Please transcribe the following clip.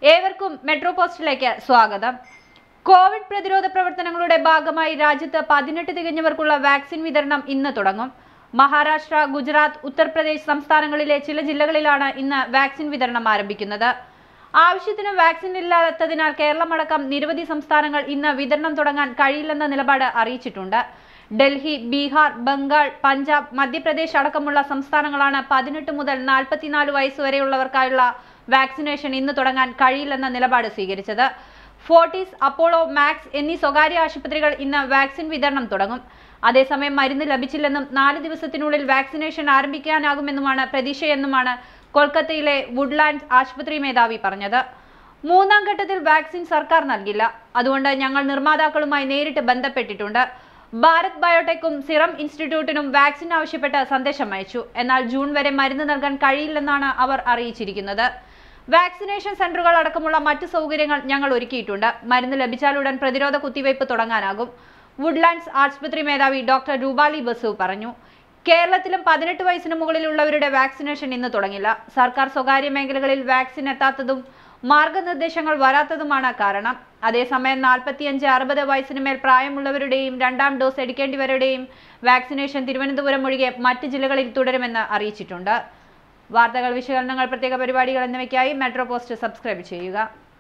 ഏവർക്കും മെട്രോ പോസ്റ്റിലേക്ക് സ്വാഗതം കോവിഡ് പ്രതിരോധ പ്രവർത്തനങ്ങളുടെ ഭാഗമായി രാജ്യത്ത് പതിനെട്ട് തികഞ്ഞവർക്കുള്ള വാക്സിൻ വിതരണം ഇന്ന് തുടങ്ങും മഹാരാഷ്ട്ര ഗുജറാത്ത് ഉത്തർപ്രദേശ് സംസ്ഥാനങ്ങളിലെ ചില ജില്ലകളിലാണ് ഇന്ന് വാക്സിൻ വിതരണം ആരംഭിക്കുന്നത് ആവശ്യത്തിന് വാക്സിൻ ഇല്ലാത്തതിനാൽ കേരളമടക്കം നിരവധി സംസ്ഥാനങ്ങൾ ഇന്ന് വിതരണം തുടങ്ങാൻ കഴിയില്ലെന്ന നിലപാട് അറിയിച്ചിട്ടുണ്ട് ഡൽഹി ബീഹാർ ബംഗാൾ പഞ്ചാബ് മധ്യപ്രദേശ് അടക്കമുള്ള സംസ്ഥാനങ്ങളാണ് പതിനെട്ട് മുതൽ നാൽപ്പത്തിനാല് വയസ്സ് വരെയുള്ളവർക്കായുള്ള വാക്സിനേഷൻ ഇന്ന് തുടങ്ങാൻ കഴിയില്ലെന്ന നിലപാട് സ്വീകരിച്ചത് ഫോർട്ടീസ് അപ്പോളോ മാക്സ് എന്നീ സ്വകാര്യ ആശുപത്രികൾ ഇന്ന് വാക്സിൻ വിതരണം തുടങ്ങും അതേസമയം മരുന്ന് ലഭിച്ചില്ലെന്നും നാല് ദിവസത്തിനുള്ളിൽ വാക്സിനേഷൻ ആരംഭിക്കാനാകുമെന്നുമാണ് പ്രതീക്ഷയെന്നുമാണ് കൊൽക്കത്തയിലെ വുഡ്ലാൻഡ്സ് ആശുപത്രി മേധാവി പറഞ്ഞത് മൂന്നാം ഘട്ടത്തിൽ വാക്സിൻ സർക്കാർ നൽകില്ല അതുകൊണ്ട് ഞങ്ങൾ നിർമ്മാതാക്കളുമായി നേരിട്ട് ബന്ധപ്പെട്ടിട്ടുണ്ട് ഭാരത് ബയോടെക്കും സിറം ഇൻസ്റ്റിറ്റ്യൂട്ടിനും വാക്സിൻ ആവശ്യപ്പെട്ട് സന്ദേശം അയച്ചു എന്നാൽ ജൂൺ വരെ മരുന്ന് നൽകാൻ കഴിയില്ലെന്നാണ് അവർ അറിയിച്ചിരിക്കുന്നത് വാക്സിനേഷൻ സെന്ററുകൾ അടക്കമുള്ള മറ്റ് സൗകര്യങ്ങൾ ഞങ്ങൾ ഒരുക്കിയിട്ടുണ്ട് മരുന്ന് ലഭിച്ചാലുടൻ പ്രതിരോധ കുത്തിവയ്പ് തുടങ്ങാനാകും വുഡ്ലാൻഡ്സ് ആശുപത്രി മേധാവി ഡോക്ടർ രൂപാലി ബസു പറഞ്ഞു കേരളത്തിലും പതിനെട്ട് വയസ്സിന് മുകളിലുള്ളവരുടെ വാക്സിനേഷൻ ഇന്ന് തുടങ്ങില്ല സർക്കാർ സ്വകാര്യ മേഖലകളിൽ വാക്സിൻ എത്താത്തതും മാർഗനിർദ്ദേശങ്ങൾ വരാത്തതുമാണ് കാരണം അതേസമയം നാൽപ്പത്തിയഞ്ച് അറുപത് വയസ്സിന് മേൽ പ്രായമുള്ളവരുടെയും രണ്ടാം ഡോസ് എടുക്കേണ്ടിവരുടെയും വാക്സിനേഷൻ തിരുവനന്തപുരം ഒഴികെ മറ്റ് ജില്ലകളിൽ തുടരുമെന്ന് അറിയിച്ചിട്ടുണ്ട് വാർത്തകൾ വിശകലനങ്ങൾ പ്രത്യേക പരിപാടികൾ എന്നിവയ്ക്കായി മെട്രോ പോസ്റ്റ് സബ്സ്ക്രൈബ് ചെയ്യുക